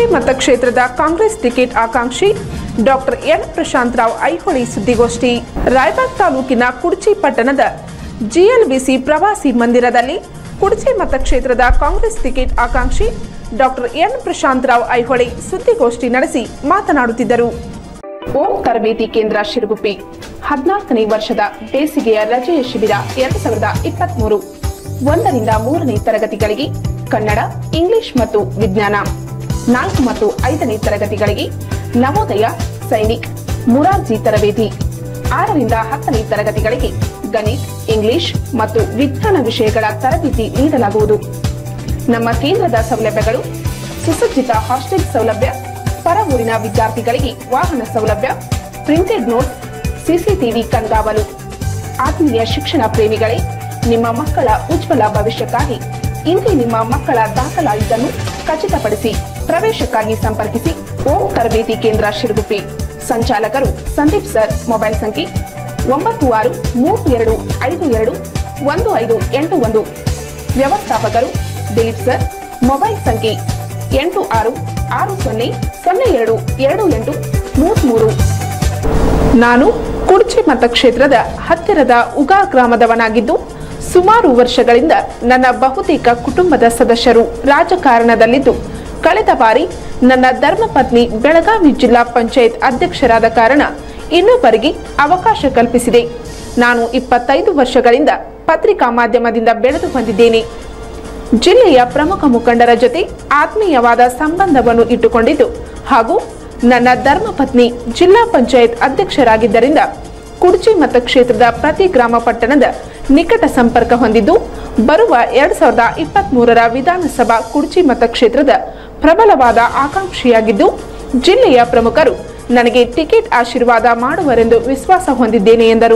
ಕುಡ್ಚಿ ಮತಕ್ಷೇತ್ರದ Congress ticket ಆಕಾಂಕ್ಷಿ doctor N Prashant Rao Aihole ಸುದ್ದಿಗೋಷ್ಠಿ ರಾಯಬಾಗ್ ತಾಲೂಕಿನ ಕುಡ್ಚಿ ಪಟ್ಟಣದ ಜಿಎಲ್ಬಿಸಿ ಪ್ರವಾಸಿ ಮಂದಿರದಲ್ಲಿ ಕುಡ್ಚಿ ಮತಕ್ಷೇತ್ರದ ಕಾಂಗ್ರೆಸ್ ಟಿಕೆಟ್ ಆಕಾಂಕ್ಷಿ ಡಾಕ್ಟರ್ ಎನ್ ಪ್ರಶಾಂತ್ ರಾವ್ ಐಹೊಳಿ ಸುದ್ದಿಗೋಷ್ಠಿ ನಡೆಸಿ ಮಾತನಾಡುತ್ತಿದ್ದರು ಓಂ ತರಬೇತಿ ಕೇಂದ್ರ ಶಿರಗುಪ್ಪಿ ಹದಿನಾಲ್ಕನೇ ವರ್ಷದ ಬೇಸಿಗೆಯ ರಜೆಯ ಶಿಬಿರ ಎರಡು ಸಾವಿರದ ಇಪ್ಪತ್ಮೂರು ಒಂದರಿಂದ ಮೂರನೇ ತರಗತಿಗಳಿಗೆ ಕನ್ನಡ ಇಂಗ್ಲಿಷ್ ಮತ್ತು ವಿಜ್ಞಾನ ನಾಲ್ಕು ಮತ್ತು ಐದನೇ ತರಗತಿಗಳಿಗೆ ನವೋದಯ ಸೈನಿಕ್ ಮುರಾರ್ಜಿ ತರಬೇತಿ ಆರರಿಂದ ಹತ್ತನೇ ತರಗತಿಗಳಿಗೆ ಗಣಿತ್ ಇಂಗ್ಲಿಷ್ ಮತ್ತು ವಿಜ್ಞಾನ ವಿಷಯಗಳ ತರಬೇತಿ ನೀಡಲಾಗುವುದು ನಮ್ಮ ಕೇಂದ್ರದ ಸೌಲಭ್ಯಗಳು ಸುಸಜ್ಜಿತ ಹಾಸ್ಟೆಲ್ ಸೌಲಭ್ಯ ಪರ ಊರಿನ ವಿದ್ಯಾರ್ಥಿಗಳಿಗೆ ವಾಹನ ಸೌಲಭ್ಯ ಪ್ರಿಂಟೆಡ್ ನೋಟ್ ಸಿಸಿಟಿವಿ ಕಣ್ಗಾವಲು ಆತ್ಮೀಯ ಶಿಕ್ಷಣ ಪ್ರೇಮಿಗಳೇ ನಿಮ್ಮ ಮಕ್ಕಳ ಉಜ್ವಲ ಭವಿಷ್ಯಕ್ಕಾಗಿ ಇಂದೇ ನಿಮ್ಮ ಮಕ್ಕಳ ದಾಖಲಾತಿಯನ್ನು ಖಚಿತಪಡಿಸಿ ಪ್ರವೇಶಕ್ಕಾಗಿ ಸಂಪರ್ಕಿಸಿ ಓಂ ತರಬೇತಿ ಕೇಂದ್ರ ಶಿರಗುಪ್ಪಿ ಸಂಚಾಲಕರು ಸಂದೀಪ್ ಸರ್ ಮೊಬೈಲ್ ಸಂಖ್ಯೆ ಒಂಬತ್ತು ಆರು ಮೂರು ಎರಡು ಐದು ಎರಡು ಒಂದು ಐದು ಎಂಟು ಒಂದು ವ್ಯವಸ್ಥಾಪಕರು ದಿಲೀಪ್ ಸರ್ ಮೊಬೈಲ್ ಸಂಖ್ಯೆ ಎಂಟು ಆರು ಆರು ಸೊನ್ನೆ ಸೊನ್ನೆ ಎರಡು ಎರಡು ಎಂಟು ಮೂರು ಮೂರು ನಾನು ಕುಡ್ಚಿ ಮತಕ್ಷೇತ್ರದ ಹತ್ತಿರದ ಉಗಾ ಗ್ರಾಮದವನಾಗಿದ್ದು ಸುಮಾರು ವರ್ಷಗಳಿಂದ ನನ್ನ ಬಹುತೇಕ ಕುಟುಂಬದ ಸದಸ್ಯರು ರಾಜಕಾರಣದಲ್ಲಿದ್ದು ಕಳೆದ ಬಾರಿ ನನ್ನ ಧರ್ಮಪತ್ನಿ ಬೆಳಗಾವಿ ಜಿಲ್ಲಾ ಪಂಚಾಯತ್ ಅಧ್ಯಕ್ಷರಾದ ಕಾರಣ ಇನ್ನೊಬ್ಬರಿಗೆ ಅವಕಾಶ ಕಲ್ಪಿಸಿದೆ ನಾನು ಇಪ್ಪತ್ತೈದು ವರ್ಷಗಳಿಂದ ಪತ್ರಿಕಾ ಮಾಧ್ಯಮದಿಂದ ಬೆಳೆದು ಬಂದಿದ್ದೇನೆ ಜಿಲ್ಲೆಯ ಪ್ರಮುಖ ಮುಖಂಡರ ಜೊತೆ ಆತ್ಮೀಯವಾದ ಸಂಬಂಧವನ್ನು ಇಟ್ಟುಕೊಂಡಿದ್ದು ಹಾಗೂ ನನ್ನ ಧರ್ಮಪತ್ನಿ ಜಿಲ್ಲಾ ಪಂಚಾಯತ್ ಅಧ್ಯಕ್ಷರಾಗಿದ್ದರಿಂದ ಕುಡ್ಚಿ ಮತಕ್ಷೇತ್ರದ ಪ್ರತಿ ಗ್ರಾಮ ಪಟ್ಟಣದ ನಿಕಟ ಸಂಪರ್ಕ ಹೊಂದಿದ್ದು ಬರುವ ಎರಡ್ ಸಾವಿರದ ಇಪ್ಪತ್ತ್ ಮೂರರ ವಿಧಾನಸಭಾ ಕುಡ್ಚಿ ಮತಕ್ಷೇತ್ರದ ಪ್ರಬಲವಾದ ಆಕಾಂಕ್ಷಿಯಾಗಿದ್ದು ಜಿಲ್ಲೆಯ ಪ್ರಮುಖರು ನನಗೆ ಟಿಕೆಟ್ ಆಶೀರ್ವಾದ ಮಾಡುವರೆಂದು ವಿಶ್ವಾಸ ಹೊಂದಿದ್ದೇನೆ ಎಂದರು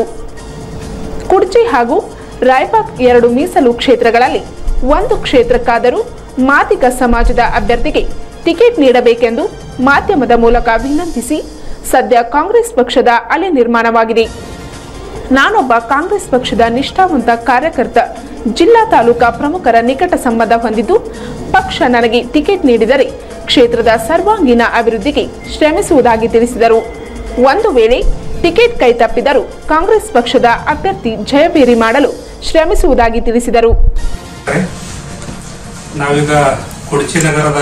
ಕುಡ್ಚಿ ಹಾಗೂ ರಾಯಬಾಗ್ ಎರಡು ಮೀಸಲು ಕ್ಷೇತ್ರಗಳಲ್ಲಿ ಒಂದು ಕ್ಷೇತ್ರಕ್ಕಾದರೂ ಮಾದಿಗ ಸಮಾಜದ ಅಭ್ಯರ್ಥಿಗೆ ಟಿಕೆಟ್ ನೀಡಬೇಕೆಂದು ಮಾಧ್ಯಮದ ಮೂಲಕ ವಿನಂತಿಸಿ ಸದ್ಯ ಕಾಂಗ್ರೆಸ್ ಪಕ್ಷದ ಅಲೆ ನಿರ್ಮಾಣವಾಗಿದೆ ನಾನೊಬ್ಬ ಕಾಂಗ್ರೆಸ್ ಪಕ್ಷದ ನಿಷ್ಠಾವಂತ ಕಾರ್ಯಕರ್ತ ಜಿಲ್ಲಾ ತಾಲೂಕಾ ಪ್ರಮುಖರ ನಿಕಟ ಸಂಬಂಧ ಹೊಂದಿದ್ದು ಪಕ್ಷ ನನಗೆ ಟಿಕೆಟ್ ನೀಡಿದರೆ ಕ್ಷೇತ್ರದ ಸರ್ವಾಂಗೀಣ ಅಭಿವೃದ್ಧಿಗೆ ಶ್ರಮಿಸುವುದಾಗಿ ತಿಳಿಸಿದರು ಒಂದು ವೇಳೆ ಟಿಕೆಟ್ ಕೈತಪ್ಪಿದರೂ ಕಾಂಗ್ರೆಸ್ ಪಕ್ಷದ ಅಭ್ಯರ್ಥಿ ಜಯಬೇರಿ ಮಾಡಲು ಶ್ರಮಿಸುವುದಾಗಿ ತಿಳಿಸಿದರು ನಾವೀಗ ಕುಡಚಿ ನಗರದ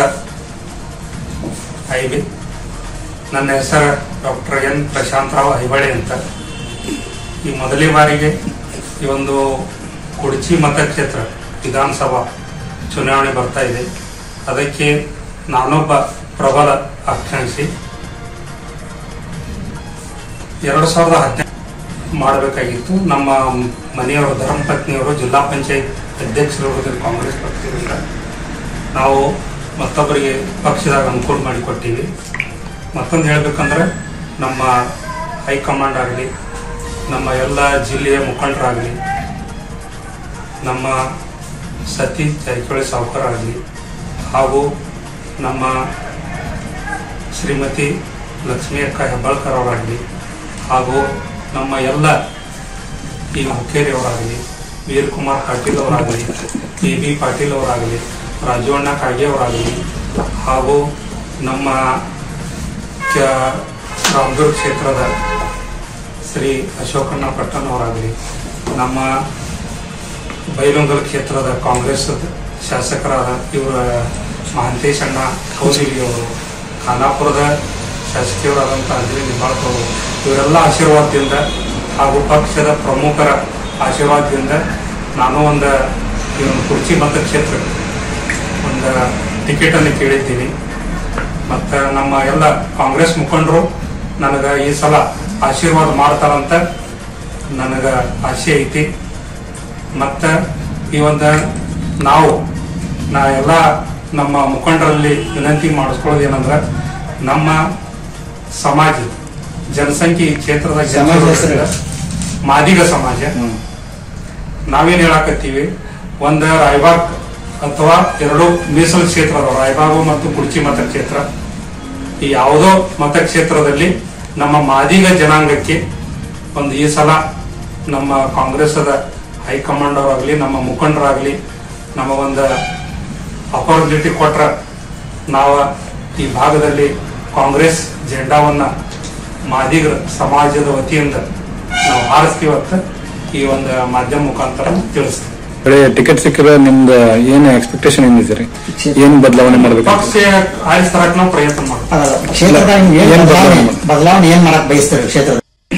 ಐಬಿ ನನ್ನ ಹೆಸರು ಡಾಕ್ಟರ್ ಎನ್ ಪ್ರಶಾಂತರಾವ್ ಐಬಳೆ ಅಂತ ಈ ಮೊದಲೇ ಬಾರಿಗೆ ಈ ಒಂದು ಕುಡಚಿ ಮತಕ್ಷೇತ್ರ ವಿಧಾನಸಭಾ ಚುನಾವಣೆ ಬರ್ತಾ ಇದೆ ಅದಕ್ಕೆ ನಾನೊಬ್ಬ ಪ್ರಬಲ ಆಕಾಂಕ್ಷಿ ಎರಡು ಸಾವಿರದ ಹದಿನೆಂಟು ಮಾಡಬೇಕಾಗಿತ್ತು ನಮ್ಮ ಮನೆಯವರು ಧರ್ಮಪತ್ನಿಯವರು ಜಿಲ್ಲಾ ಪಂಚಾಯತ್ ಅಧ್ಯಕ್ಷರು ಕಾಂಗ್ರೆಸ್ ಪಕ್ಷದಿಂದ ನಾವು ಮತ್ತೊಬ್ಬರಿಗೆ ಪಕ್ಷದಾಗ ಅನುಕೂಲ ಮಾಡಿಕೊಟ್ಟಿವಿ ಮತ್ತೊಂದು ಹೇಳ್ಬೇಕಂದ್ರೆ ನಮ್ಮ ಹೈಕಮಾಂಡ್ ಆಗಲಿ ನಮ್ಮ ಎಲ್ಲ ಜಿಲ್ಲೆಯ ಮುಖಂಡರಾಗಲಿ ನಮ್ಮ ಸತೀಶ್ ಜಾರಕಿಹೊಳಿ ಸಾವುಕಾರ ಆಗಲಿ ಹಾಗೂ ನಮ್ಮ ಶ್ರೀಮತಿ ಲಕ್ಷ್ಮೀ ಅಕ್ಕ ಹೆಬ್ಬಾಳ್ಕರ್ ಅವರಾಗಲಿ ಹಾಗೂ ನಮ್ಮ ಎಲ್ಲ ಈಗ ಹುಕ್ಕೇರಿ ಅವರಾಗಲಿ ವೀರ್ ಕುಮಾರ್ ಪಾಟೀಲ್ ಅವರಾಗಲಿ ಕೆ ಬಿ ಪಾಟೀಲ್ ಅವರಾಗಲಿ ರಾಜವಣ್ಣ ಕಾಗೆ ಅವರಾಗಲಿ ಹಾಗೂ ನಮ್ಮ ಕ- ರಾಮದುರ್ಗ ಕ್ಷೇತ್ರದ ಶ್ರೀ ಅಶೋಕಣ್ಣ ಪಟ್ಟಣ್ ಅವರಾಗಲಿ ನಮ್ಮ ಬೈಲೊಂಗಲ್ ಕ್ಷೇತ್ರದ ಕಾಂಗ್ರೆಸ್ ಶಾಸಕರಾದ ಇವರ ಮಹಂತೇಶ್ ಅಣ್ಣ ಕೌಸಿಲಿ ಅವರು ಖಾನಾಪುರದ ಶಾಸಕಿಯವರಾದಂಥ ಅಂಜಲಿ ನಿಂಬಾಳ್ಕ ಅವರು ಇವರೆಲ್ಲ ಆಶೀರ್ವಾದದಿಂದ ಹಾಗೂ ಪಕ್ಷದ ಪ್ರಮುಖರ ಆಶೀರ್ವಾದದಿಂದ ನಾನು ಒಂದು ಈ ಒಂದು ಕುರ್ಚಿ ಮತಕ್ಷೇತ್ರ ಒಂದು ಟಿಕೆಟನ್ನು ಕೇಳಿದ್ದೀನಿ ಮತ್ತು ನಮ್ಮ ಎಲ್ಲ ಕಾಂಗ್ರೆಸ್ ಮುಖಂಡರು ನನಗೆ ಈ ಸಲ ಆಶೀರ್ವಾದ ಮಾಡ್ತಾರಂತ ನನಗೆ ಆಸೆ ಐತಿ ಮತ್ತು ಈ ಒಂದು ನಾವು ನಾ ಎಲ್ಲ ನಮ್ಮ ಮುಖಂಡರಲ್ಲಿ ವಿನಂತಿ ಮಾಡಿಸ್ಕೊಳ್ಳೋದು ಏನಂದ್ರೆ ನಮ್ಮ ಸಮಾಜ ಜನಸಂಖ್ಯೆ ಈ ಕ್ಷೇತ್ರದ ಸಮಾಜ ಹೆಸರು? ಮಾದಿಗ ಸಮಾಜ ನಾವೇನ್ ಹೇಳಾಕತ್ತೀವಿ ಒಂದ ರಾಯಬಾಗ್ ಅಥವಾ ಎರಡು ಮೀಸಲು ಕ್ಷೇತ್ರ ಅದಾವ ರಾಯಬಾಗು ಮತ್ತು ಕುರ್ಚಿ ಮತಕ್ಷೇತ್ರ ಈ ಯಾವುದೋ ಮತಕ್ಷೇತ್ರದಲ್ಲಿ ನಮ್ಮ ಮಾದಿಗ ಜನಾಂಗಕ್ಕೆ ಒಂದು ಈ ಸಲ ನಮ್ಮ ಕಾಂಗ್ರೆಸ್ದ ಹೈಕಮಾಂಡ್ ಅವರಾಗ್ಲಿ ನಮ್ಮ ಮುಖಂಡರಾಗ್ಲಿ ನಮ್ಮ ಒಂದು ಅಪರ್ಚುನಿಟಿ ಕೊಟ್ರ ನಾವು ಈ ಭಾಗದಲ್ಲಿ ಕಾಂಗ್ರೆಸ್ ಜೆಂಡಾವನ್ನ ಮಾದಿಗರ ಸಮಾಜದ ವತಿಯಿಂದ ನಾವು ಹಾರಿಸ್ತೀವತ್ತ ಈ ಒಂದು ಮಾಧ್ಯಮ ಮುಖಾಂತರ ತಿಳಿಸ್ತೀವಿ ಒಳ್ಳೆ ಟಿಕೆಟ್ ಸಿಕ್ಕಿದ್ರೆ ನಿಮ್ದು ಏನು ಎಕ್ಸ್ಪೆಕ್ಟೇಷನ್ ಏನಿದೆ ಏನ್ ಬದಲಾವಣೆ ಮಾಡ್ಬೇಕು ಪಕ್ಷ ಆರಿಸ್ತರಕ್ ನಾವು ಪ್ರಯತ್ನ ಮಾಡ್ತೀವಿ ಅಲ್ಲ, ಕ್ಷೇತ್ರದಾಗ ನೀವು ಏನ್ ಏನ್ ಬದಲಾವಣೆ ಬದಲಾವಣೆ? ಬದಲಾವಣೆ ಏನ್ ಮಾಡಕ್ ಬಯಸ್ತಾರೆ ಕ್ಷೇತ್ರದ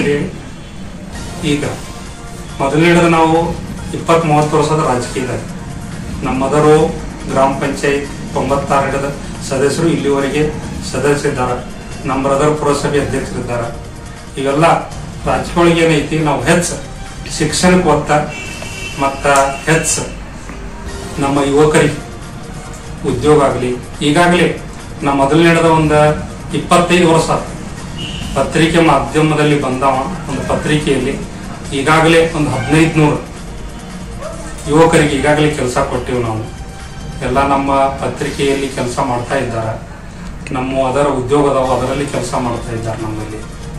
ಈಗ ಮೊದಲನೇದು ನಾವು ಇಪ್ಪತ್ತ್ ಮೂವತ್ತು ವರ್ಷದ ರಾಜಕೀಯದಾಗ ನಮ್ಮ ಮದರು ಗ್ರಾಮ ಪಂಚಾಯತ್ ತೊಂಬತ್ತಾರು ಹಿಡಿದ ಸದಸ್ಯರು ಇಲ್ಲಿವರೆಗೆ ಸದಸ್ಯರಿದ್ದಾರೆ ನಮ್ಮ ಬ್ರದರ್ ಪುರಸಭೆ ಅಧ್ಯಕ್ಷರಿದ್ದಾರೆ ಇವೆಲ್ಲ ರಾಜಕೀಯೊಳಗೆ ಏನೈತಿ ನಾವು ಹೆಚ್ಚು ಶಿಕ್ಷಣಕ್ಕೆ ಒತ್ತ ಮತ್ತ ಹೆಚ್ಚು ನಮ್ಮ ಯುವಕರಿಗೆ ಉದ್ಯೋಗ ಆಗಲಿ ಈಗಾಗಲೇ ನಮ್ಮ ಮೊದಲನೇದ ಒಂದು ಇಪ್ಪತ್ತೈದು ವರ್ಷ ಆತು. ಪತ್ರಿಕೆ ಮಾಧ್ಯಮದಲ್ಲಿ ಬಂದವ ಒಂದು ಪತ್ರಿಕೆಯಲ್ಲಿ ಈಗಾಗಲೇ ಒಂದು ಹದಿನೈದು ನೂರು ಯುವಕರಿಗೆ ಈಗಾಗಲೇ ಕೆಲಸ ಕೊಟ್ಟಿವಿ ನಾವು ಎಲ್ಲ ನಮ್ಮ ಪತ್ರಿಕೆಯಲ್ಲಿ ಕೆಲಸ ಮಾಡ್ತಾ ಇದ್ದಾರೆ ನಮ್ಮ ಅದರ ಉದ್ಯೋಗ ಅದಾವ ಅದರಲ್ಲಿ ಕೆಲಸ ಮಾಡ್ತಾ ಇದ್ದಾರೆ ನಮ್ಮಲ್ಲಿ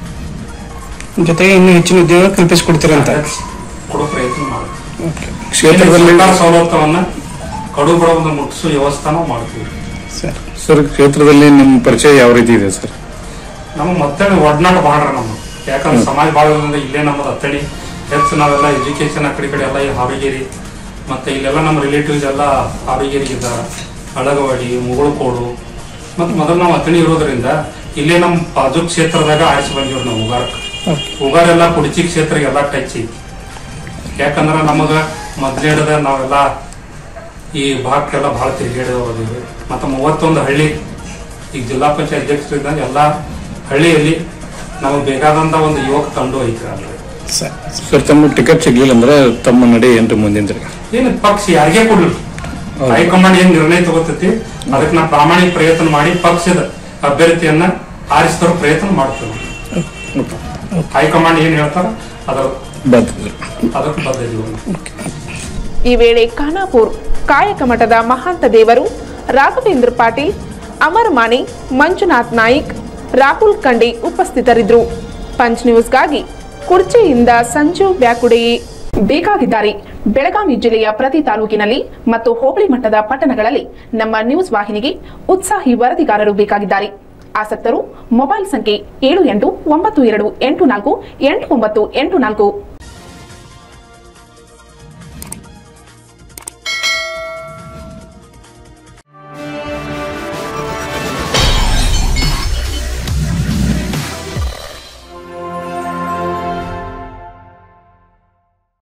ಜೊತೆಗೆ ಇನ್ನೂ ಹೆಚ್ಚಿನ ಉದ್ಯೋಗ ಕಲ್ಪಿಸಿಕೊಡ್ತೀರಂತ ಹೆಚ್ಚು ಕೊಡೋ ಪ್ರಯತ್ನ ಮಾಡ್ತೀವಿ ಕ್ಷೇತ್ರದಲ್ಲಿ ಸರ್ಕಾರ ಸವಲತ್ತುವನ್ನ ಕಡು ಬಡವನ್ನು ಮುಟ್ಟಿಸೋ ವ್ಯವಸ್ಥೆ ನಾವು ಮಾಡ್ತೀವಿ ಸರ್ ಸರ್ ಕ್ಷೇತ್ರದಲ್ಲಿ ನಿಮ್ಮ ಪರಿಚಯ ಯಾವ ರೀತಿ ಇದೆ ಸರ್ ನಮ್ಮ ಮತ್ತೆ ಒಡನಾಟ ಬಾಳ್ರ ನಮ್ಮ ಯಾಕಂದ್ರೆ ಸಮಾಜ ಬಾಳೋದ್ರಿಂದ ಇಲ್ಲೇ ನಮ್ಮದು ಅತ್ತಡಿ ಹೆಚ್ಚು ನಾವೆಲ್ಲ ಎಜುಕೇಶನ್ ಆ ಕಡೆ ಈ ಕಡೆ ಎಲ್ಲ ಈ ಹಾವೇರಿ ಮತ್ತೆ ಇಲ್ಲೆಲ್ಲ ನಮ್ಮ ರಿಲೇಟಿವ್ಸ್ ಎಲ್ಲ ಹಾವೇರಿಗೆ ಇದ್ದಾರೆ ಅಳಗವಾಡಿ ಮುಗುಳುಕೋಡು ಮತ್ತೆ ಮೊದಲು ನಾವು ಅತ್ತಣಿ ಇರೋದ್ರಿಂದ ಇಲ್ಲೇ ನಮ್ಮ ಬಾಜು ಕ್ಷೇತ್ರದಾಗ ಆರಿಸಿ ಬಂದಿವ್ರು ನಾವು ಉಗಾರಕ್ಕೆ ಉಗಾರೆಲ್ಲ ಕುಡಚಿ ಕ್ಷೇತ್ರಗೆಲ್ಲ ಟಚ್ ಐತಿ ಯಾಕಂದ್ರೆ ನಮಗ ಮೊದಲೇಡದ ನಾವೆಲ್ಲ ಈ ಭಾಗಕ್ಕೆಲ್ಲ ಬಹಳ ತಿರುಗಾಡಿದವರಿವೆ ಮತ್ತು ಮೂವತ್ತೊಂದು ಹಳ್ಳಿ ಈಗ ಜಿಲ್ಲಾ ಪಂಚಾಯತ್ ಅಧ್ಯಕ್ಷರಿದ್ದಾಗ ಎಲ್ಲ ಹಳ್ಳಿಯಲ್ಲಿ ನಮಗೆ ಬೇಕಾದಂತ ಒಂದು ಯುವಕ ತಂಡು ಐತ್ರಿ ಅಲ್ಲಿ ಸರ್ ಸರ್ ತಮ್ಮ ಟಿಕೆಟ್ ಸಿಗ್ಲಿಲ್ಲ ಅಂದ್ರೆ ತಮ್ಮ ನಡೆ ಏನ್ರಿ ಮುಂದಿನ ಏನು ಪಕ್ಷ ಯಾರಿಗೇ ಕೊಡ್ಲಿ ಹೌದು. ಹೈಕಮಾಂಡ್ ಏನ್ ನಿರ್ಣಯ ತಗೋತೈತಿ ಅದಕ್ಕೆ ನಾವು ಪ್ರಾಮಾಣಿಕ ಪ್ರಯತ್ನ ಮಾಡಿ ಪಕ್ಷದ ಅಭ್ಯರ್ಥಿಯನ್ನ ಆರಿಸಿದವ್ರ ಪ್ರಯತ್ನ ಮಾಡ್ತೇವೆ ಹೈಕಮಾಂಡ್ ಏನ್ ಹೇಳ್ತಾರ ಅದರ ಬರ್ತದೆ ಅದಕ್ಕೆ ಬದ್ಧ ಈ ವೇಳೆ ಖಾನಾಪುರ್ ಕಾಯಕ ಮಠದ ಮಹಾಂತ ದೇವರು ರಾಘವೇಂದ್ರ ಪಾಟೀಲ್ ಅಮರ್ ಮಾನೆ ಮಂಜುನಾಥ್ ನಾಯಿಕ್ ರಾಹುಲ್ ಖಂಡೆ ಉಪಸ್ಥಿತರಿದ್ದರು ಪಂಚ್ ನ್ಯೂಸ್ಗಾಗಿ ಕುರ್ಚಿಯಿಂದ ಸಂಜು ಬ್ಯಾಕುಡೆ ಬೇಕಾಗಿದ್ದಾರೆ ಬೆಳಗಾವಿ ಜಿಲ್ಲೆಯ ಪ್ರತಿ ತಾಲೂಕಿನಲ್ಲಿ ಮತ್ತು ಹೋಬಳಿ ಮಟ್ಟದ ಪಟ್ಟಣಗಳಲ್ಲಿ ನಮ್ಮ ನ್ಯೂಸ್ ವಾಹಿನಿಗೆ ಉತ್ಸಾಹಿ ವರದಿಗಾರರು ಬೇಕಾಗಿದ್ದಾರೆ ಆಸಕ್ತರು ಮೊಬೈಲ್ ಸಂಖ್ಯೆ ಏಳು ಎಂಟು ಒಂಬತ್ತು ಎರಡು ಎಂಟು ನಾಲ್ಕು ಎಂಟು ಒಂಬತ್ತು ಎಂಟು ನಾಲ್ಕು